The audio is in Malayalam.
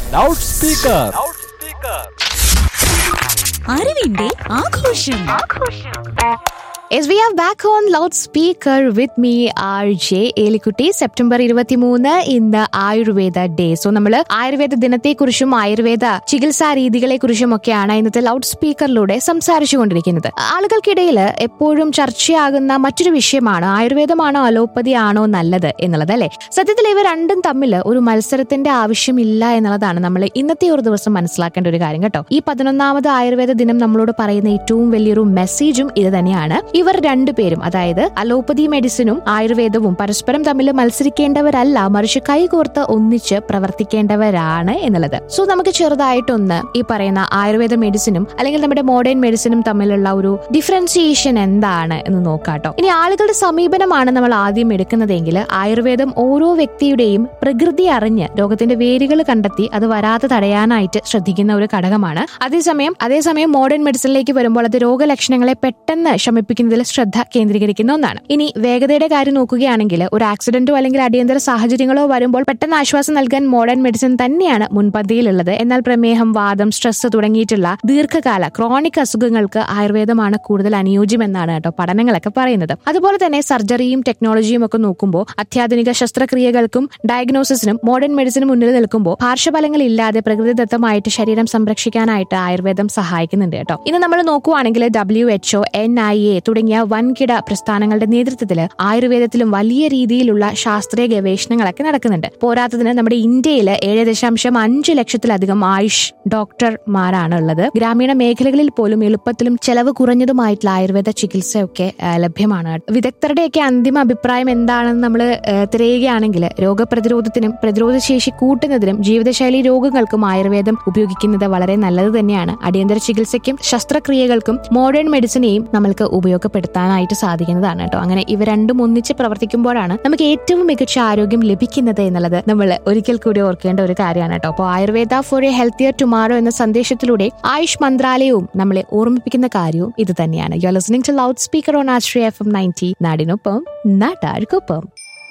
ലൗഡ് സ്പീക്കർ അറിവിന്റെ ആഘോഷം Yes, we are back on loudspeaker with me, RJ Elikutty September ഇരുപത്തിമൂന്ന് ഇന്ന് ആയുർവേദ ഡേ സോ നമ്മൾ ആയുർവേദ ദിനത്തെക്കുറിച്ചും ആയുർവേദ ചികിത്സാ രീതികളെ കുറിച്ചും ഒക്കെയാണ് ഇന്നത്തെ ലൗഡ് സ്പീക്കറിലൂടെ സംസാരിച്ചുകൊണ്ടിരിക്കുന്നത് ആളുകൾക്കിടയിൽ എപ്പോഴും ചർച്ചയാകുന്ന മറ്റൊരു വിഷയമാണ് ആയുർവേദമാണോ അലോപ്പതി ആണോ നല്ലത് എന്നുള്ളത് അല്ലെ സത്യത്തിൽ ഇവ രണ്ടും തമ്മിൽ ഒരു മത്സരത്തിന്റെ ആവശ്യമില്ല എന്നുള്ളതാണ് നമ്മൾ ഇന്നത്തെ ഒരു ദിവസം മനസ്സിലാക്കേണ്ട ഒരു കാര്യം കേട്ടോ ഈ പതിനൊന്നാമത് ആയുർവേദ ദിനം നമ്മളോട് പറയുന്ന ഏറ്റവും വലിയൊരു മെസ്സേജും ഇത് തന്നെയാണ് ഇവർ രണ്ടുപേരും അതായത് അലോപ്പതി മെഡിസിനും ആയുർവേദവും പരസ്പരം തമ്മിൽ മത്സരിക്കേണ്ടവരല്ല മറിച്ച് കൈകോർത്ത് ഒന്നിച്ച് പ്രവർത്തിക്കേണ്ടവരാണ് എന്നുള്ളത് സോ നമുക്ക് ചെറുതായിട്ടൊന്ന് ഈ പറയുന്ന ആയുർവേദ മെഡിസിനും അല്ലെങ്കിൽ നമ്മുടെ മോഡേൺ മെഡിസിനും തമ്മിലുള്ള ഒരു ഡിഫറൻസിയേഷൻ എന്താണ് എന്ന് നോക്കാട്ടോ ഇനി ആളുകളുടെ സമീപനമാണ് നമ്മൾ ആദ്യം എടുക്കുന്നതെങ്കിൽ ആയുർവേദം ഓരോ വ്യക്തിയുടെയും പ്രകൃതി അറിഞ്ഞ് രോഗത്തിന്റെ വേരുകൾ കണ്ടെത്തി അത് വരാതെ തടയാനായിട്ട് ശ്രദ്ധിക്കുന്ന ഒരു ഘടകമാണ് അതേസമയം അതേസമയം മോഡേൺ മെഡിസിനിലേക്ക് വരുമ്പോൾ അത് രോഗലക്ഷണങ്ങളെ പെട്ടെന്ന് ശമിപ്പിക്കുന്നതിൽ ശ്രദ്ധ കേന്ദ്രീകരിക്കുന്ന ഒന്നാണ് ഇനി വേഗതയുടെ കാര്യം നോക്കുകയാണെങ്കിൽ ഒരു ആക്സിഡന്റോ അല്ലെങ്കിൽ അടിയന്തര സാഹചര്യങ്ങളോ വരുമ്പോൾ പെട്ടെന്ന് ആശ്വാസം നൽകാൻ മോഡേൺ മെഡിസിൻ തന്നെയാണ് മുൻപന്തിയിലുള്ളത് എന്നാൽ പ്രമേഹം വാദം സ്ട്രെസ് തുടങ്ങിയിട്ടുള്ള ദീർഘകാല ക്രോണിക് അസുഖങ്ങൾക്ക് ആയുർവേദമാണ് കൂടുതൽ അനുയോജ്യമെന്നാണ് കേട്ടോ പഠനങ്ങളൊക്കെ പറയുന്നത് അതുപോലെ തന്നെ സർജറിയും ടെക്നോളജിയും ഒക്കെ നോക്കുമ്പോൾ അത്യാധുനിക ശസ്ത്രക്രിയകൾക്കും ഡയഗ്നോസിസിനും മോഡേൺ മെഡിസിനും മുന്നിൽ നിൽക്കുമ്പോൾ പാർശ്വഫലങ്ങൾ ഇല്ലാതെ പ്രകൃതിദത്തമായിട്ട് ശരീരം സംരക്ഷിക്കാനായിട്ട് ആയുർവേദം സഹായിക്കുന്നുണ്ട് കേട്ടോ ഇന്ന് നമ്മൾ നോക്കുവാണെങ്കിൽ W H O N I A തുടങ്ങിയ വൻകിട പ്രസ്ഥാനങ്ങളുടെ നേതൃത്വത്തിൽ ആയുർവേദത്തിലും വലിയ രീതിയിലുള്ള ശാസ്ത്രീയ ഗവേഷണങ്ങളൊക്കെ നടക്കുന്നുണ്ട് പോരാത്തതിന് നമ്മുടെ ഇന്ത്യയിൽ ഏഴ് ദശാംശം അഞ്ച് ലക്ഷത്തിലധികം ആയുഷ് ഡോക്ടർമാരാണ് ഉള്ളത് ഗ്രാമീണ മേഖലകളിൽ പോലും എളുപ്പത്തിലും ചെലവ് കുറഞ്ഞതുമായിട്ടുള്ള ആയുർവേദ ചികിത്സയൊക്കെ ആ, ലഭ്യമാണ് വിദഗ്ധരുടെയൊക്കെ അന്തിമ അഭിപ്രായം എന്താണെന്ന് നമ്മൾ തിരയുകയാണെങ്കിൽ രോഗപ്രതിരോധത്തിനും പ്രതിരോധശേഷി കൂട്ടുന്നതിനും ജീവിതശൈലി രോഗങ്ങൾക്കും ആയുർവേദം ഉപയോഗിക്കുന്നത് വളരെ നല്ലത് തന്നെയാണ് അടിയന്തര ചികിത്സയ്ക്കും ശസ്ത്രക്രിയകൾക്കും മോഡേൺ മെഡിസിനെയും നമ്മൾക്ക് ഉപയോഗപ്പെടുത്താനായിട്ട് സാധിക്കുന്നതാണ് കേട്ടോ അങ്ങനെ ഇവ രണ്ടും ഒന്നിച്ച് പ്രവർത്തിക്കുമ്പോഴാണ് നമുക്ക് ഏറ്റവും മികച്ച ആരോഗ്യം ലഭിക്കുന്നത് എന്നുള്ളത് നമ്മൾ ഒരിക്കൽ കൂടി ഓർക്കേണ്ട ഒരു കാര്യമാണ് കേട്ടോ അപ്പോൾ Ayurveda for a healthier tomorrow എന്ന സന്ദേശത്തിലൂടെ ആയുഷ് മന്ത്രാലയവും നമ്മളെ ഓർമ്മിപ്പിക്കുന്ന കാര്യവും ഇത് തന്നെയാണ് you are listening to loudspeaker on Ashraya F M ninety നാടിനൊപ്പം നാട്ടാർക്കൊപ്പം